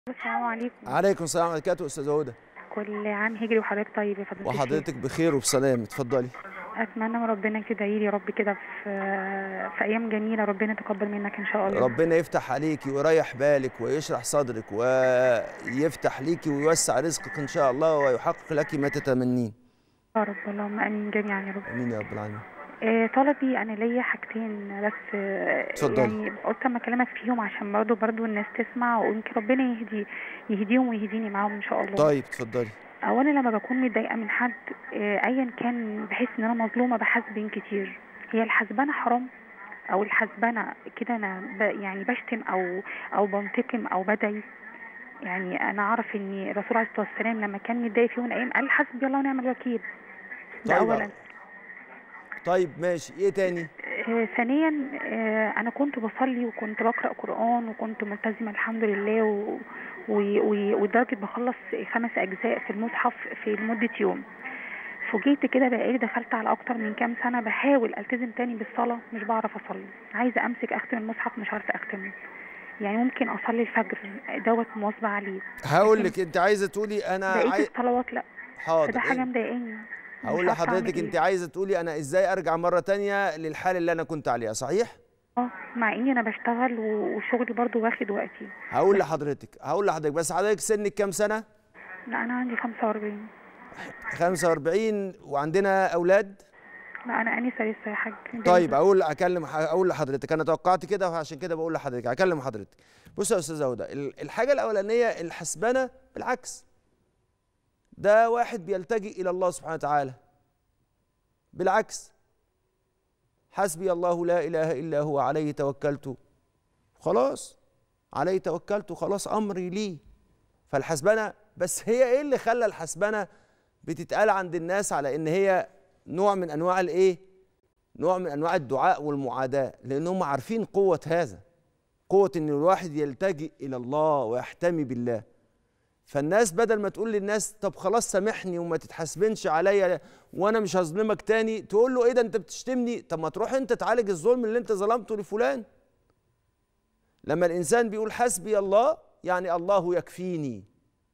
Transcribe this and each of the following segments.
السلام عليكم عليكم السلام ورحمه الله وبركاته استاذه هدى كل عام هجري وحضرتك طيب يا فضيلة الشيخ. وحضرتك بخير وبسلام اتفضلي اتمنى من ربنا كده يا رب كده في في ايام جميله ربنا يتقبل منك ان شاء الله ربنا يفتح عليكي ويريح بالك ويشرح صدرك ويفتح ليكي ويوسع رزقك ان شاء الله ويحقق لك ما تتمنين يا رب اللهم امين جميعا يا رب امين يا رب العالمين آه، طلبي انا ليا حاجتين بس آه، اتفضلي. يعني قلت اما اكلمك فيهم عشان برضو برضو الناس تسمع ويمكن ربنا يهدي يهديهم ويهديني معاهم ان شاء الله طيب اتفضلي اولا لما بكون متضايقه من حد آه، ايا كان بحس ان انا مظلومه بحاسبين كتير هي الحسبانه حرام او الحسبانه كده انا ب يعني بشتم او او بنتقم او بدعي يعني انا اعرف ان الرسول عليه الصلاه والسلام لما كان متضايق في يوم من الايام قال حسبي الله ونعم الوكيل ده طيب. اولا طيب ماشي ايه تاني آه، ثانيا آه، انا كنت بصلي وكنت بقرا قران وكنت ملتزمه الحمد لله و... و... و... ودرجه بخلص خمس اجزاء في المصحف في لمده يوم فوجئت كده بقالي دخلت على اكتر من كام سنه بحاول التزم تاني بالصلاه مش بعرف اصلي عايزه امسك اختم المصحف مش عارفه اختمه يعني ممكن اصلي الفجر دوت مواظبه عليه هقول لك انت عايزه تقولي انا بقيت عاي... الصلوات لا حاضر فده حاجه إيه؟ مضايقاني هقول مش عارفة أعمل لحضرتك إيه. انت عايزه تقولي انا ازاي ارجع مره تانية للحال اللي انا كنت عليها صحيح اه مع اني انا بشتغل و- وشغلي برضو واخد وقتي هقول لحضرتك هقول لحضرتك بس حضرتك سنك كام سنه لا انا عندي 45 45 وعندنا اولاد لا انا انسه لسه يا حاج طيب اقول اكلم اقول لحضرتك انا توقعت كده وعشان كده بقول لحضرتك اكلم حضرتك بص يا استاذه هدى ال- الحاجه الاولانيه الحسبنه بالعكس ده واحد بيلتجئ الى الله سبحانه وتعالى بالعكس حسبي الله لا اله الا هو عليه توكلت خلاص عليه توكلت خلاص امري ليه فالحسبنه بس هي ايه اللي خلى الحسبنه بتتقال عند الناس على ان هي نوع من انواع الايه نوع من انواع الدعاء والمعاداه لانهم عارفين قوه هذا قوه ان الواحد يلتجئ الى الله ويحتمي بالله فالناس بدل ما تقول للناس طب خلاص سامحني وما تتحاسبنش عليا وانا مش هظلمك تاني تقول له ايه ده انت بتشتمني طب ما تروح انت تعالج الظلم اللي انت ظلمته لفلان لما الانسان بيقول حسبي الله يعني الله يكفيني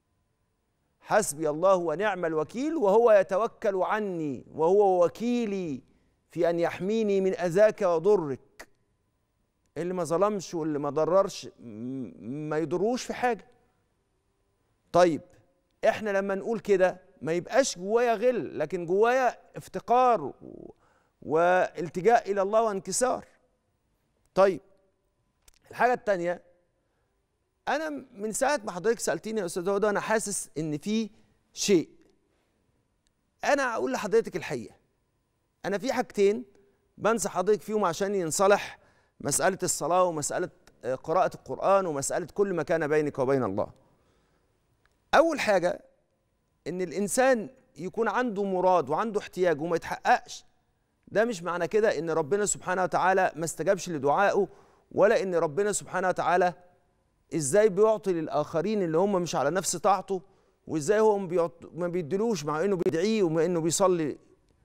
حسبي الله ونعم الوكيل وهو يتوكل عني وهو وكيلي في ان يحميني من اذاك وضرك اللي ما ظلمش واللي ما ضررش م- ما يضروش في حاجه طيب احنا لما نقول كده ما يبقاش جوايا غل لكن جوايا افتقار و- والتجاء الى الله وانكسار طيب الحاجه الثانيه انا من ساعه ما حضرتك سالتيني يا استاذ هدى انا حاسس ان في شيء انا اقول لحضرتك الحقيقه انا في حاجتين بنصح حضرتك فيهم عشان ينصلح مساله الصلاه ومساله آه، قراءه القران ومساله كل ما كان بينك وبين الله اول حاجه ان الانسان يكون عنده مراد وعنده احتياج وما يتحققش ده مش معنى كده ان ربنا سبحانه وتعالى ما استجابش لدعائه ولا ان ربنا سبحانه وتعالى ازاي بيعطي للاخرين اللي هم مش على نفس طاعته وازاي هو ما بيعط- ما بيدلوش مع انه بيدعيه ومع انه بيصلي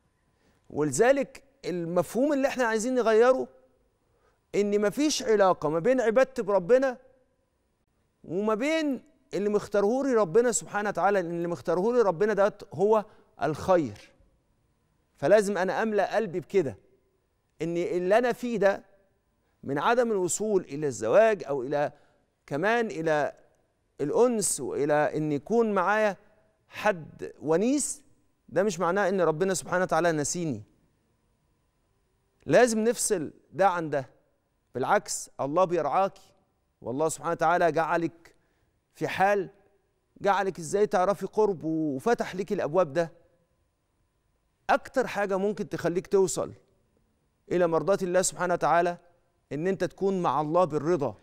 ولذلك المفهوم اللي احنا عايزين نغيره ان مفيش علاقه ما بين عبادتي بربنا وما بين اللي مختاره لي ربنا سبحانه وتعالى لان اللي مختاره لي ربنا ده هو الخير فلازم انا املا قلبي بكده ان اللي انا فيه ده من عدم الوصول الى الزواج او الى كمان الى الانس والى ان يكون معايا حد ونيس ده مش معناه ان ربنا سبحانه وتعالى نسيني لازم نفصل ده عن ده بالعكس الله بيرعاكي والله سبحانه وتعالى جعلك في حال جعلك ازاي تعرفي قرب وفتح لك الابواب ده اكتر حاجه ممكن تخليك توصل الى مرضاه الله سبحانه وتعالى ان انت تكون مع الله بالرضا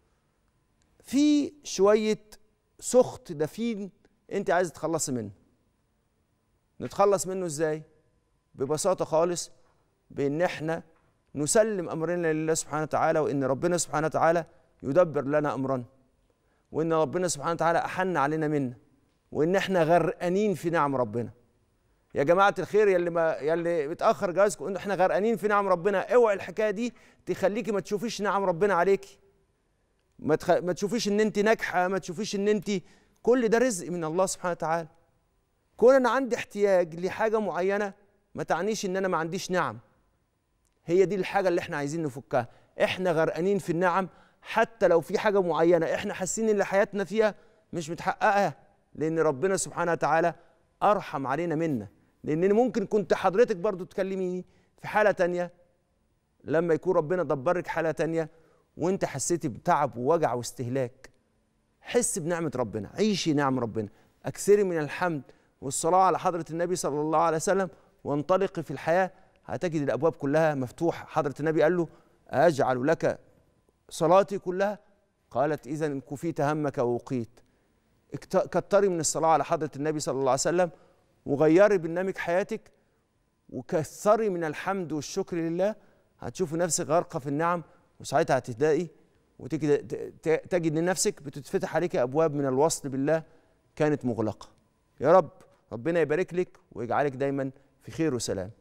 في شويه سخط دفين انت عايز تخلصي منه نتخلص منه ازاي ببساطه خالص بان احنا نسلم امرنا لله سبحانه وتعالى وان ربنا سبحانه وتعالى يدبر لنا امرنا وان ربنا سبحانه وتعالى احن علينا منا وان احنا غرقانين في نعم ربنا يا جماعه الخير يا اللي ما يا اللي متاخر جوازكم ان احنا غرقانين في نعم ربنا اوعي الحكايه دي تخليكي ما تشوفيش نعم ربنا عليكي ما, تخ... ما تشوفيش ان انت ناجحه ما تشوفيش ان انت كل ده رزق من الله سبحانه وتعالى كون انا عندي احتياج لحاجه معينه ما تعنيش ان انا ما عنديش نعم هي دي الحاجه اللي احنا عايزين نفكها احنا غرقانين في النعم حتى لو في حاجه معينه احنا حاسين ان حياتنا فيها مش متحققه لان ربنا سبحانه وتعالى ارحم علينا منا لان ممكن كنت حضرتك برضو تكلميني في حاله تانية لما يكون ربنا دبرك حاله تانية وانت حسيتي بتعب ووجع واستهلاك حس بنعمه ربنا عيشي نعم ربنا اكثري من الحمد والصلاه على حضره النبي صلى الله عليه وسلم وانطلقي في الحياه هتجد الابواب كلها مفتوحه حضره النبي قال له اجعل لك صلاتي كلها قالت اذا ان كفيت همك ووقيت كتري من الصلاه على حضره النبي صلى الله عليه وسلم وغيري برنامج حياتك وكثري من الحمد والشكر لله هتشوفي نفسك غارقه في النعم وساعتها هتهدئي وتجد لنفسك بتتفتح عليك ابواب من الوصل بالله كانت مغلقه يا رب ربنا يبارك لك ويجعلك دايما في خير وسلام